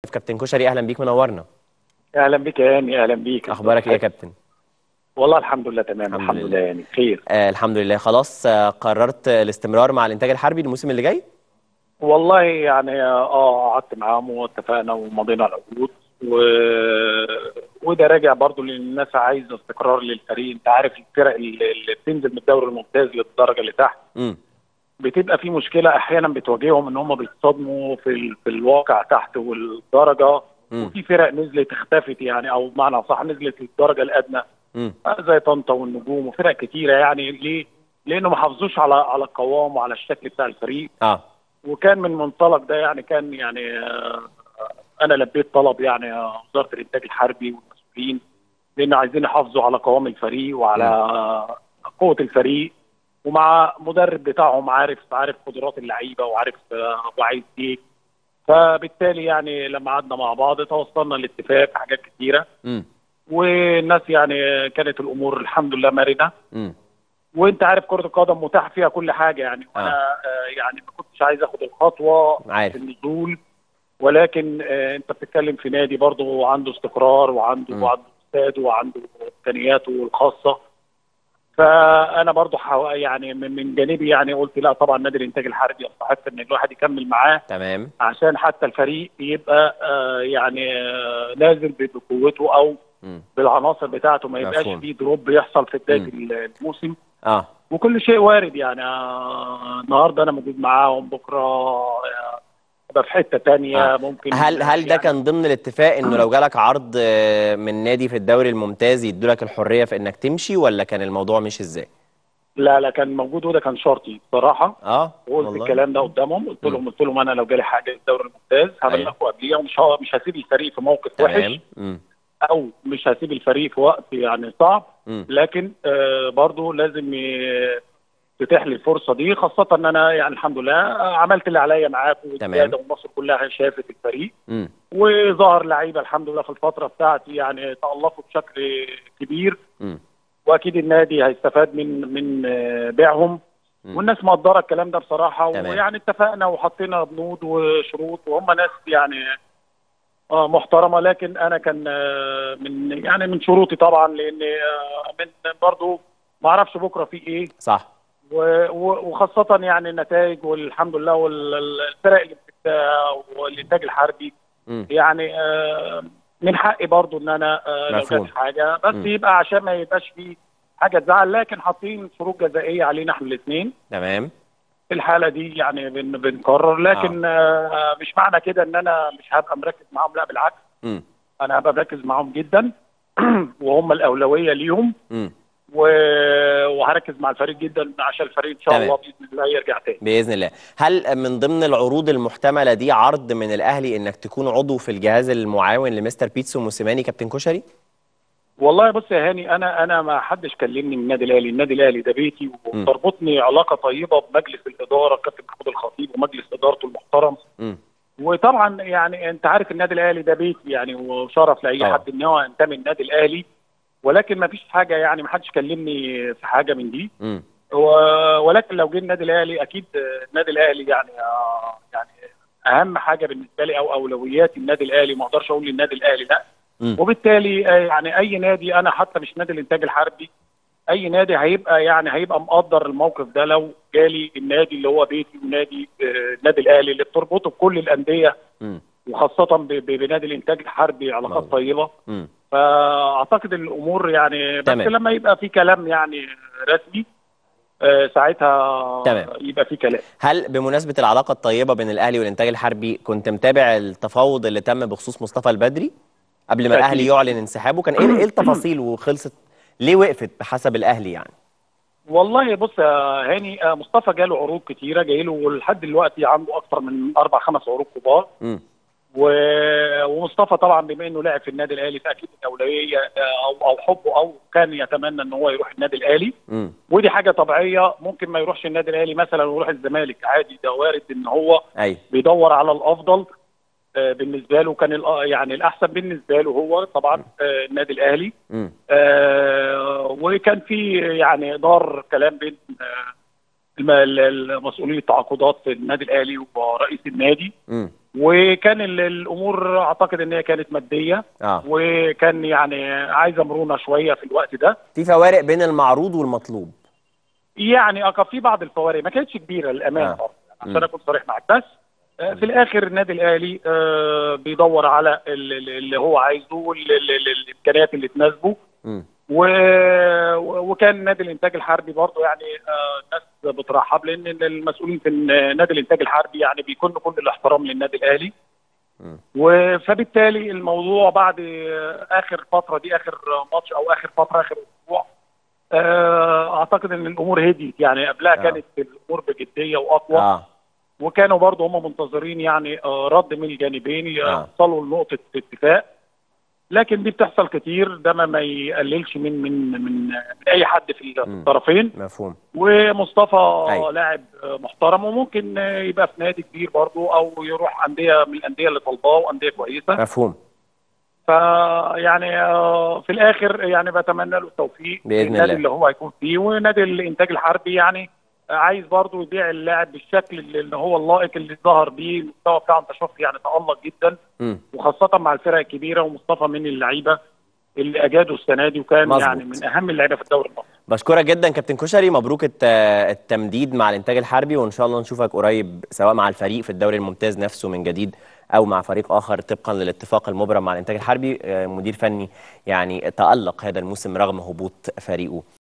كابتن كشري اهلا بيك منورنا اهلا بك يا هاني اهلا بيك اخبارك ايه يا كابتن والله الحمد لله تمام الحمد الحمد, لله. لله يعني خير آه الحمد لله خلاص آه قررت الاستمرار مع الانتاج الحربي الموسم اللي جاي والله يعني اه قعدت معاهم واتفقنا ومضينا العقود و... وده راجع برضو لان الناس عايزه استقرار للفريق انت عارف الفرق اللي اللي بتنزل من الدوري الممتاز للدرجه اللي تحت امم بتبقى في مشكله احيانا بتواجههم ان هم بيتصدموا في ال... في الواقع تحت والدرجه مم. وفي فرق نزلت اختفت يعني او بمعنى صح نزلت للدرجه الادنى امم زي طنطا والنجوم وفرق كتيره يعني ليه؟ لانه ما حافظوش على على القوام وعلى الشكل بتاع الفريق اه وكان من منطلق ده يعني كان يعني آه، انا لبيت طلب يعني آه، وزاره الانتاج الحربي والمسؤولين لان عايزين يحافظوا على قوام الفريق وعلى آه، قوه الفريق ومع مدرب بتاعهم عارف عارف قدرات اللعيبه وعارف آه، هو عايز ايه فبالتالي يعني لما قعدنا مع بعض توصلنا لاتفاق في حاجات كتيره امم والناس يعني كانت الامور الحمد لله مرنه امم وانت عارف كره القدم متاح فيها كل حاجه يعني وانا آه. يعني ما كنتش عايز اخد الخطوه عارف. في النزول ولكن آه انت بتتكلم في نادي برضه عنده استقرار وعنده مم. وعنده استاد وعنده امكانياته الخاصه فانا برضه حو... يعني من من جانبي يعني قلت لا طبعا نادي الانتاج الحربي يستحق ان الواحد يكمل معاه تمام عشان حتى الفريق يبقى آه يعني آه نازل بقوته او امم بالعناصر بتاعته ما يبقاش مفهوم. فيه دروب يحصل في بدايه مم. الموسم اه وكل شيء وارد يعني آه، النهارده انا موجود معاهم بكره آه، ابقى في حته تانية آه. ممكن هل هل ده يعني كان ضمن الاتفاق انه لو جالك عرض آه، من نادي في الدوري الممتاز يدولك الحريه في انك تمشي ولا كان الموضوع مش ازاي؟ لا لا كان موجود وده كان شرطي بصراحه اه وقلت والله الكلام ده قدامهم قلت لهم مم. قلت لهم انا لو جالي حاجه في الدوري الممتاز هبلغكم قبليها ومش ه- مش هسيب الفريق في موقف تمام وحش امم او مش هسيب الفريق في وقت يعني صعب امم لكن آه برضو لازم ي- تتيح لي الفرصه دي خاصه ان انا يعني الحمد لله آه، عملت اللي عليا معاكم تمام. والسياده ومصر كلها شافت الفريق امم وظهر لعيبه الحمد لله في الفتره بتاعتي يعني تالقوا بشكل كبير امم واكيد النادي هيستفاد من من آه، بيعهم مم. والناس مقدره الكلام ده بصراحه تمام. ويعني اتفقنا وحطينا بنود وشروط وهم ناس يعني اه محترمه لكن انا كان آه، من يعني من شروطي طبعا لان آه، من برضه ما اعرفش بكره في ايه صح و- و- وخاصه يعني النتائج والحمد لله والفرق اللي بت- والانتاج الحربي امم يعني آه، من حقي برضو ان انا آه، لو مفهوم. جت حاجه بس مم. يبقى عشان ما يبقاش فيه حاجه تزعل لكن حاطين شروط جزائيه علينا احنا الاثنين تمام في الحاله دي يعني بن بنقرر لكن آه. مش معنى كده ان انا مش هبقى مركز معاهم لا بالعكس امم انا هبقى مركز معاهم جدا وهم الاولويه ليهم امم و- وهركز مع الفريق جدا عشان الفريق ان شاء تمام. الله باذن الله يرجع تاني باذن الله هل من ضمن العروض المحتمله دي عرض من الاهلي انك تكون عضو في الجهاز المعاون لمستر بيتسو موسيماني كابتن كشري والله بص يا هاني انا انا ما حدش كلمني من النادي الاهلي، النادي الاهلي ده بيتي وتربطني علاقه طيبه بمجلس الاداره كابتن محمود الخطيب ومجلس ادارته المحترم امم وطبعا يعني انت عارف النادي الاهلي ده بيتي يعني وشرف لاي طبعا. حد ان هو ينتمي النادي الاهلي ولكن ما فيش حاجه يعني ما حدش كلمني في حاجه من دي امم و- ولكن لو جه النادي الاهلي اكيد النادي الاهلي يعني آه، يعني اهم حاجه بالنسبه لي او اولويات النادي الاهلي ما اقدرش اقول للنادي الاهلي لا مم. وبالتالي آه، يعني اي نادي انا حتى مش نادي الانتاج الحربي اي نادي هيبقى يعني هيبقى مقدر الموقف ده لو جالي النادي اللي هو بيتي ونادي آه، النادي الاهلي اللي بتربطه بكل الانديه امم وخاصه ب- ب- بنادي الانتاج الحربي علاقات مظبوط. طيبه امم فاعتقد ان الامور يعني بس تمام. لما يبقى في كلام يعني رسمي آه، ساعتها تمام. يبقى في كلام هل بمناسبه العلاقه الطيبه بين الاهلي والانتاج الحربي كنت متابع التفاوض اللي تم بخصوص مصطفى البدري قبل ما أكيد. الاهلي يعلن انسحابه كان ايه ايه التفاصيل وخلصت ليه وقفت بحسب الاهلي يعني والله بص يا هاني آه، مصطفى جاله عروض كتيره جاي له ولحد دلوقتي عنده اكثر من اربع خمس عروض كبار امم و- ومصطفى طبعا بما انه لعب في النادي الاهلي فاكيد الاولويه آه، او او حبه او كان يتمنى ان هو يروح النادي الاهلي امم ودي حاجه طبيعيه ممكن ما يروحش النادي الاهلي مثلا ويروح الزمالك عادي ده وارد ان هو ايوه بيدور على الافضل آه، بالنسبه له كان الأ- يعني الاحسن بالنسبه له هو طبعا آه، النادي الاهلي امم آه، وكان في يعني دار كلام بين آه، الم- ال- المسؤولين التعاقدات في النادي الاهلي ورئيس النادي امم وكان ال- الامور اعتقد ان هي كانت ماديه اه وكان يعني عايزه مرونه شويه في الوقت ده في فوارق بين المعروض والمطلوب يعني اه كان في بعض الفوارق ما كانتش كبيره للامانه آه. برضه مم. عشان اكون صريح معاك بس آه، في الاخر النادي الاهلي آه، بيدور على ال- ال- اللي هو عايزه وال- ال- ال- الامكانيات اللي تناسبه مم. و- وكان نادي الانتاج الحربي برضه يعني آه، الناس بترحب لان المسؤولين في نادي الانتاج الحربي يعني بيكون كل الاحترام للنادي الاهلي مم. و- فبالتالي الموضوع بعد آه، اخر فتره دي اخر ماتش او اخر فتره اخر اسبوع آه، اعتقد ان الامور هديت يعني قبلها آه. كانت الامور بجديه واقوى اه وكانوا برضه هم منتظرين يعني آه، رد من الجانبين يوصلوا لنقطه اتفاق لكن دي بتحصل كتير ده ما ما يقللش من من من, من اي حد في مم. الطرفين مفهوم ومصطفى أيوة. لاعب آه، محترم وممكن آه، يبقى في نادي كبير برضه او يروح انديه من الانديه اللي طالباه وانديه كويسه مفهوم فيعني آه، في الاخر يعني بتمنى له التوفيق بإذن النادي الله. اللي هو هيكون فيه ونادي الانتاج الحربي يعني آه، عايز برضه يبيع اللاعب بالشكل اللي اللي هو اللائق اللي ظهر بيه المستوى بتاعه انت شفت يعني تالق جدا مم. وخاصه مع الفرق الكبيره ومصطفى من اللعيبه اللي اجادوا السنه دي وكان مظبوط. يعني من اهم اللعيبه في الدوري المصري بشكرك جدا كابتن كشري مبروك الت- التمديد مع الانتاج الحربي وان شاء الله نشوفك قريب سواء مع الفريق في الدوري الممتاز نفسه من جديد او مع فريق اخر طبقا للاتفاق المبرم مع الانتاج الحربي آه، مدير فني يعني تالق هذا الموسم رغم هبوط فريقه